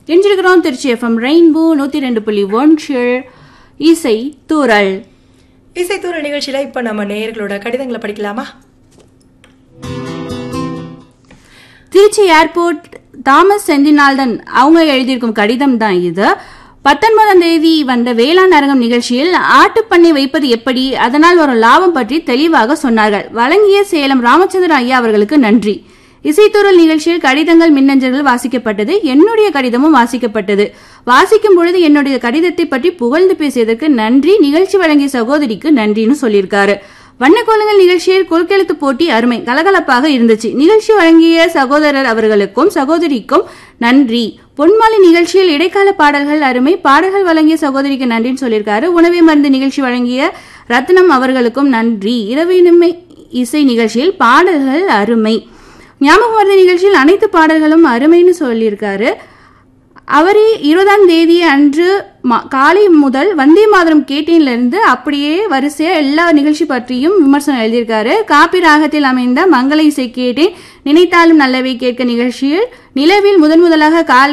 கெஞ்சிருக்கிறோம் Trichy FM rainbow நூத்தி ரெண்டு புள்ளி ஒன்றில் இசை தூரல் இசைத்தூர நிகழ்ச்சியில இப்ப நம்ம நேயர்களோட கடிதங்களை படிக்கலாமா திருச்சி ஏர்போர்ட் தாமஸ் செந்தினால்டன் அவங்க எழுதியிருக்கும் கடிதம் தான் இது பத்தொன்பதாம் தேதி வந்த வேளாண் அரங்கம் நிகழ்ச்சியில் ஆட்டுப்பண்ணை வைப்பது எப்படி அதனால் வரும் லாபம் பற்றி தெளிவாக சொன்னார்கள் வழங்கிய சேலம் ராமச்சந்திரன் ஐயா அவர்களுக்கு நன்றி இசைத்துறல் நிகழ்ச்சியில் கடிதங்கள் மின்னஞ்சல்கள் வாசிக்கப்பட்டது என்னுடைய கடிதமும் வாசிக்கப்பட்டது வாசிக்கும் பொழுது என்னுடைய கடிதத்தை பற்றி புகழ்ந்து பேசியதற்கு நன்றி நிகழ்ச்சி வழங்கிய சகோதரிக்கு நன்றின்னு சொல்லியிருக்காரு வண்ணக்கோலங்கள் நிகழ்ச்சியில் குறுக்கெழுத்து போட்டி அருமை கலகலப்பாக இருந்துச்சு நிகழ்ச்சி வழங்கிய சகோதரர் அவர்களுக்கும் சகோதரிக்கும் நன்றி பொன்மாலை நிகழ்ச்சியில் இடைக்கால பாடல்கள் அருமை பாடல்கள் வழங்கிய சகோதரிக்கு நன்றின்னு சொல்லியிருக்காரு உணவை மருந்து நிகழ்ச்சி வழங்கிய ரத்னம் அவர்களுக்கும் நன்றி இரவினுமை இசை நிகழ்ச்சியில் பாடல்கள் அருமை ஞாபகம் மருந்து நிகழ்ச்சியில் அனைத்து பாடல்களும் அருமைன்னு சொல்லியிருக்காரு அவரே இருபதாம் தேதி அன்று ம- காலை முதல் வந்தே மாதரம் கேட்டீன்லேருந்து அப்படியே வரிசையா எல்லா நிகழ்ச்சி பற்றியும் விமர்சனம் எழுதியிருக்காரு காப்பி ராகத்தில் அமைந்த மங்கள இசை கேட்டேன் நினைத்தாலும் நல்லவை கேட்க நிகழ்ச்சியில் நிலவில் முதன் முதலாக கால்